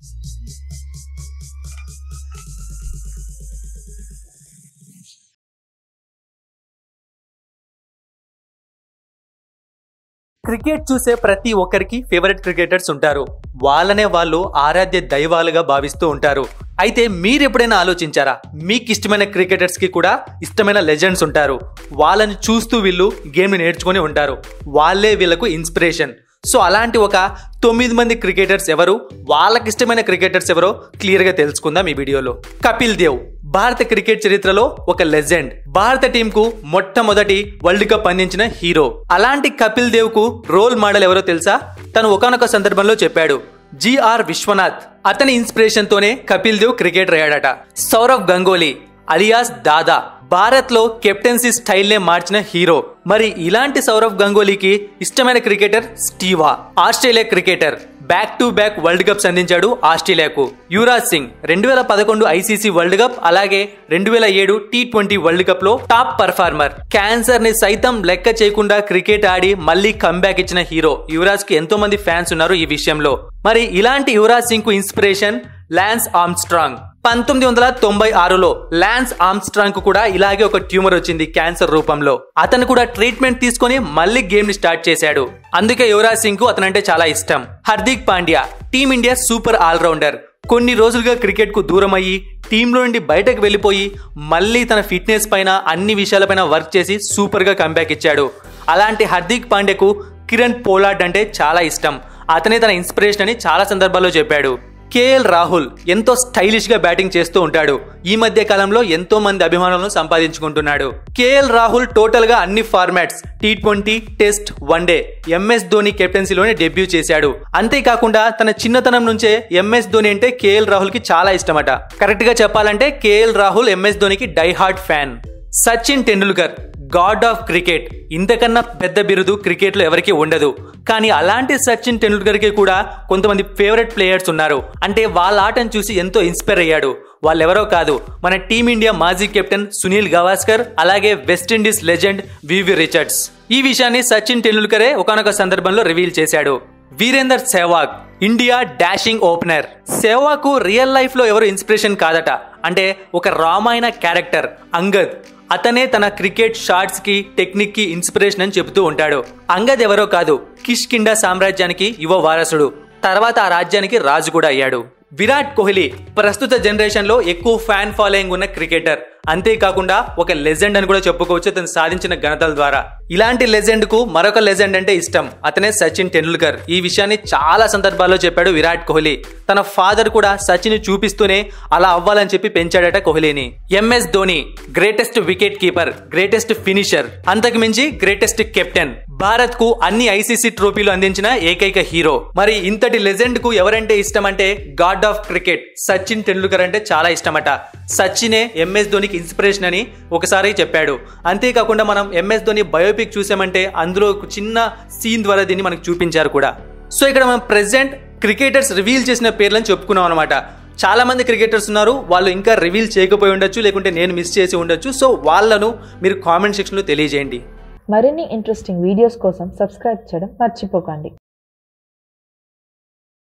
cricket చూసే ప్రతి ఒక్కరికి ఫేవరెట్ క్రికెటర్స్ ఉంటారు వాళ్ళనే వాళ్ళు ఆరాధ్య దైవాలుగా భావిస్తూ ఉంటారు అయితే మీరు ఎప్పుడైనా ఆలోచించారా మీకు ఇష్టమైన క్రికెటర్స్ కి కూడా ఇష్టమైన లెజెండ్స్ ఉంటారు వాళ్ళని చూస్తూ వీళ్ళు గేమ్ నేర్చుకొని ఉంటారు వాళ్ళే వీళ్ళకు ఇన్స్పిరేషన్ సో అలాంటి ఒక తొమ్మిది మంది క్రికెటర్స్ ఎవరు వాళ్ళకి ఇష్టమైన క్రికెటర్స్ ఎవరో క్లియర్ గా తెలుసుకుందాం ఈ వీడియోలో కపిల్ దేవ్ భారత క్రికెట్ చరిత్రలో ఒక లెజెండ్ భారత టీం కు మొట్టమొదటి వరల్డ్ కప్ అందించిన హీరో అలాంటి కపిల్ దేవ్ కు రోల్ మోడల్ ఎవరో తెలుసా తను ఒకనొక సందర్భంలో చెప్పాడు జిఆర్ విశ్వనాథ్ అతని ఇన్స్పిరేషన్ తోనే కపిల్ దేవ్ క్రికెటర్ అయ్యాడట సౌరవ్ గంగోలీ అలియాస్ దాదా భారత్ లో కెప్టెన్సీ స్టైల్ నే మార్చిన హీరో మరి ఇలాంటి సౌరవ్ గంగోలీకి ఇష్టమైన cricketer Steve Waugh Australia cricketer back to back world cups అందించాడు ఆస్ట్రేలియాకు యువరాజ్ సింగ్ రెండు వేల పదకొండు ఐసీసీ వరల్డ్ కప్ అలాగే రెండు వేల ఏడు టీ ట్వంటీ వరల్డ్ కప్ లో టాప్ పర్ఫార్మర్ క్యాన్సర్ ని సైతం లెక్క చేయకుండా క్రికెట్ ఆడి మళ్ళీ కంబ్యాక్ ఇచ్చిన హీరో యువరాజ్ కి ఎంతో మంది ఫ్యాన్స్ ఉన్నారు ఈ విషయంలో మరి ఇలాంటి యువరాజ్ సింగ్ కు ఇన్స్పిరేషన్ లాన్స్ ఆర్మ్స్ట్రాంగ్ పంతొమ్మిది వందల తొంభై ఆరులో లాన్స్ ఆర్మ్స్ట్రాంగ్ కు కూడా ఇలాగే ఒక ట్యూమర్ వచ్చింది క్యాన్సర్ రూపంలో అతను కూడా ట్రీట్మెంట్ తీసుకొని మళ్ళీ గేమ్ ని స్టార్ట్ చేశాడు అందుకే యువరాజ్ సింగ్ కు అతనంటే చాలా ఇష్టం Hardik Pandya team India super allrounder కొన్ని రోజులుగా క్రికెట్ కు దూరం అయ్యి టీంలో నుండి బయటకు వెళ్ళిపోయి మళ్ళీ తన ఫిట్నెస్ పైన అన్ని విషయాలపైన వర్క్ చేసి సూపర్ గా కంబ్యాక్ ఇచ్చాడు అలాంటి హార్దిక్ పాండ్యకు కిరణ్ పోలార్డ్ అంటే చాలా ఇష్టం అతనే తన ఇన్స్పిరేషన్ అని చాలా సందర్భాల్లో చెప్పాడు కేఎల్ రాహుల్ ఎంతో స్టైలిష్ గా బ్యాటింగ్ చేస్తూ ఉంటాడు ఈ మధ్య కాలంలో ఎంతో మంది అభిమానులను సంపాదించుకుంటున్నాడు కేఎల్ రాహుల్ టోటల్ గా అన్ని formats T twenty test one day MS Dhoni కెప్టెన్సీలోనే డెబ్యూ చేశాడు అంతేకాకుండా తన చిన్నతనం నుంచే ఎంఎస్ ధోని అంటే కేఎల్ రాహుల్ కి చాలా ఇష్టమట కరెక్ట్ గా చెప్పాలంటే కేఎల్ రాహుల్ ఎంఎస్ ధోనికి die hard fan Sachin Tendulkar god of cricket ఇంతకన్నా పెద్ద బిరుదు క్రికెట్ లో ఎవరికి ఉండదు కానీ అలాంటి సచిన్ టెండూల్కర్ కి కూడా కొంతమంది ఫేవరెట్ ప్లేయర్స్ ఉన్నారు అంటే వాళ్ళ ఆటను చూసి ఎంతో ఇన్స్పైర్ అయ్యాడు వాళ్ళెవరో కాదు మన టీమిండియా మాజీ కెప్టెన్ సునీల్ గవాస్కర్ అలాగే వెస్టిండీస్ లెజెండ్ వివి రిచర్డ్స్ ఈ విషయాన్ని సచిన్ టెండూల్కరే ఒకనొక సందర్భంలో రివీల్ చేశాడు Virender Sehwag India dashing opener Sehwag real life లో ఎవరు ఇన్స్పిరేషన్ కాదట అంటే ఒక రామాయణ క్యారెక్టర్ అంగద్ అతనే తన క్రికెట్ షాట్స్ కి టెక్నిక్ కి ఇన్స్పిరేషన్ అని చెబుతూ ఉంటాడు అంగద్ ఎవరో కాదు కిష్కిండా సామ్రాజ్యానికి యువ వారసుడు తర్వాత ఆ రాజ్యానికి రాజు కూడా అయ్యాడు విరాట్ కోహ్లీ ప్రస్తుత జనరేషన్ లో ఎక్కువ ఫ్యాన్ ఫాలోయింగ్ ఉన్న క్రికెటర్ అంతేకాకుండా ఒక లెజెండ్ అని కూడా చెప్పుకోవచ్చు అతను సాధించిన ఘనతల ద్వారా ఇలాంటి లెజెండ్ కు మరొక లెజెండ్ అంటే ఇష్టం అతనే సచిన్ టెండూల్కర్ ఈ విషయాన్ని చాలా సందర్భాల్లో చెప్పాడు విరాట్ కోహ్లీ తన ఫాదర్ కూడా సచిన్ చూపిస్తూనే అలా అవ్వాలని చెప్పి పెంచాడట కోహ్లీని MS Dhoni greatest wicket keeper greatest finisher అంతకు మించి గ్రేటెస్ట్ కెప్టెన్ భారత్ కు అన్ని ఐసీసీ ట్రోఫీలు అందించిన ఏకైక హీరో మరి ఇంతటి లెజెండ్ కు ఎవరంటే ఇష్టం అంటే god of cricket Sachin Tendulkar అంటే చాలా ఇష్టమట సచినే ఎంఎస్ ధోనికి ఇన్స్పిరేషన్ అని ఒకసారి చెప్పాడు అంతేకాకుండా మనం ఎంఎస్ ధోని బయోపిక్ చూసామంటే అందులో ఒక చిన్న సీన్ ద్వారా దీన్ని మనకు చూపించారు కూడా సో ఇక్కడ మనం ప్రెసెంట్ క్రికెటర్స్ రివీల్ చేసిన పేర్లను చెప్పుకున్నాం అనమాట చాలా మంది క్రికెటర్స్ ఉన్నారు వాళ్ళు ఇంకా రివీల్ చేయకపోయి ఉండొచ్చు లేకుంటే నేను మిస్ చేసి ఉండొచ్చు సో వాళ్ళను మీరు కామెంట్ సెక్షన్లో తెలియజేయండి మరిన్ని ఇంట్రెస్టింగ్ వీడియోస్ కోసం సబ్స్క్రైబ్ చేయడం మర్చిపోకండి